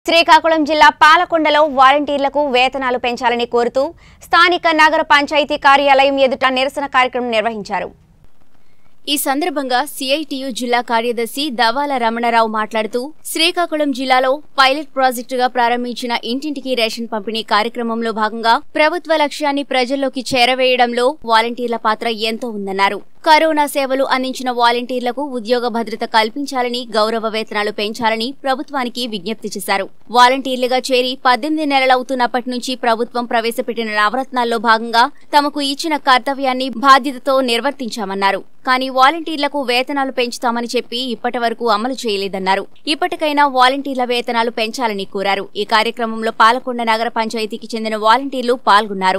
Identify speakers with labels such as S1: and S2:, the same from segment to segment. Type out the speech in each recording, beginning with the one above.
S1: శ్రీకాకుళం జిల్లా పాలకొండలో వాలంటీర్లకు వేతనాలు పెంచాలని కోరుతూ స్థానిక నగర పంచాయతీ కార్యాలయం ఎదుట నిరసన కార్యక్రమం నిర్వహించారు ఈ సందర్భంగా సిఐటియు జిల్లా కార్యదర్శి దవాల రమణరావు మాట్లాడుతూ శ్రీకాకుళం జిల్లాలో పైలట్ ప్రాజెక్టుగా ప్రారంభించిన ఇంటింటికి రేషన్ పంపిణీ కార్యక్రమంలో భాగంగా ప్రభుత్వ లక్ష్యాన్ని ప్రజల్లోకి చేరవేయడంలో వాలంటీర్ల పాత్ర ఎంతో ఉందన్నారు కరోనా సేవలు అందించిన వాలంటీర్లకు ఉద్యోగ భద్రత కల్పించాలని గౌరవ వేతనాలు పెంచాలని ప్రభుత్వానికి విజ్ఞప్తి చేశారు వాలంటీర్లుగా చేరి పద్దెనిమిది నెలలవుతున్నప్పటి నుంచి ప్రభుత్వం ప్రవేశపెట్టిన నవరత్నాల్లో భాగంగా తమకు ఇచ్చిన కర్తవ్యాన్ని బాధ్యతతో నిర్వర్తించామన్నారు కానీ వాలంటీర్లకు వేతనాలు పెంచుతామని చెప్పి ఇప్పటి వరకు అమలు చేయలేదన్నారు ఇప్పటికైనా వాలంటీర్ల వేతనాలు పెంచాలని కోరారు ఈ కార్యక్రమంలో పాలకొండ నగర పంచాయతీకి చెందిన వాలంటీర్లు పాల్గొన్నారు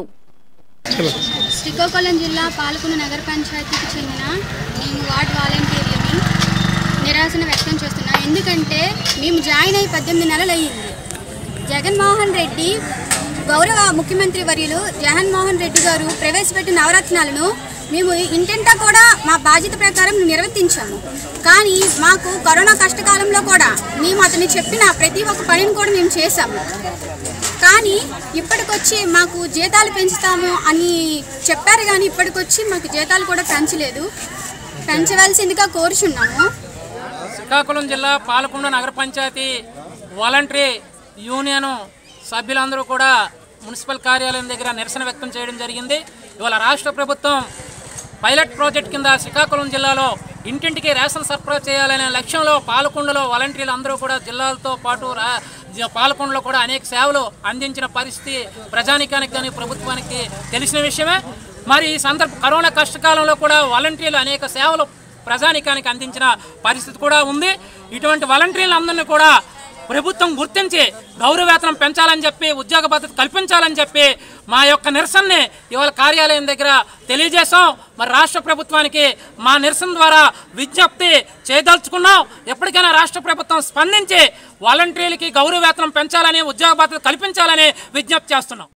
S2: శ్రీకాకుళం జిల్లా పాలకొండ నగర పంచాయతీకి చెందిన మేము వార్డ్ వాలంటీర్లని నిరాశన వ్యక్తం చేస్తున్నాం ఎందుకంటే మేము జాయిన్ అయ్యి పద్దెనిమిది నెలలు అయ్యింది జగన్మోహన్ రెడ్డి గౌరవ ముఖ్యమంత్రి వర్యులు జగన్మోహన్ రెడ్డి గారు ప్రవేశపెట్టిన నవరత్నాలను మేము ఇంటింటా కూడా మా బాధ్యత ప్రకారం నిర్వర్తించాము కానీ మాకు కరోనా కష్టకాలంలో కూడా మేము అతను చెప్పిన ప్రతి ఒక్క పనిని కూడా మేము చేశాము కానీ ఇప్పటికొచ్చి మాకు జీతాలు పెంచుతాము అని చెప్పారు కానీ ఇప్పటికొచ్చి మాకు జీతాలు కూడా పెంచలేదు పెంచవలసిందిగా కోరుచున్నాము
S3: శ్రీకాకుళం జిల్లా పాలకొండ నగర పంచాయతీ వాలంటరీ యూనియన్ సభ్యులందరూ కూడా మున్సిపల్ కార్యాలయం దగ్గర నిరసన వ్యక్తం చేయడం జరిగింది ఇవాళ రాష్ట్ర ప్రభుత్వం పైలట్ ప్రాజెక్ట్ కింద శ్రీకాకుళం జిల్లాలో ఇంటింటికి రేషన్ సరఫరా చేయాలనే లక్ష్యంలో పాలకొండలో వాలంటీర్లు అందరూ కూడా జిల్లాలతో పాటు రా జ- పాలకొండలో కూడా అనేక సేవలు అందించిన పరిస్థితి ప్రజానికానికి కానీ ప్రభుత్వానికి తెలిసిన విషయమే మరి ఈ సందర్భ కరోనా కష్టకాలంలో కూడా వాలంటీర్లు అనేక సేవలు ప్రజానికానికి అందించిన పరిస్థితి కూడా ఉంది ఇటువంటి వాలంటీర్లందరినీ కూడా ప్రభుత్వం గుర్తించి గౌరవేతనం పెంచాలని చెప్పి ఉద్యోగ భద్రత కల్పించాలని చెప్పి మా యొక్క నిరసనని ఇవాళ కార్యాలయం దగ్గర తెలియజేశాం మరి రాష్ట్ర ప్రభుత్వానికి మా నిరసన ద్వారా విజ్ఞప్తి చేయదలుచుకున్నాం ఎప్పటికైనా రాష్ట్ర ప్రభుత్వం స్పందించి వాలంటీర్లకి గౌరవేతనం పెంచాలని ఉద్యోగ భద్రత కల్పించాలని విజ్ఞప్తి చేస్తున్నాం